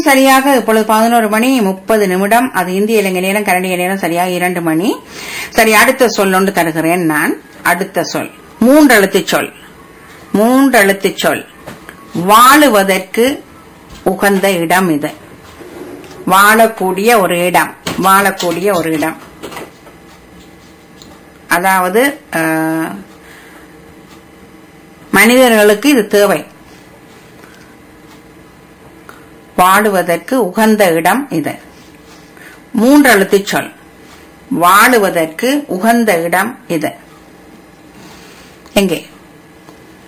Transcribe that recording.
சரியாக இப்பொழுது பதினோரு மணி முப்பது நிமிடம் அது இந்திய இலங்கை நேரம் கனடிய நேரம் சரியாக இரண்டு மணி சரி அடுத்த சொல் ஒன்று தருகிறேன் நான் அடுத்த சொல் மூன்றெழுத்து சொல் மூன்றெழுத்து சொல் வாழுவதற்கு உகந்த இடம் இது வாழக்கூடிய ஒரு இடம் வாழக்கூடிய ஒரு இடம் அதாவது அஹ், மனிதர்களுக்கு இது தேவை வாழுவதற்கு உகந்த இடம் இது மூன்றெழுத்து சொல் வாழுவதற்கு உகந்த இடம் இது எங்கே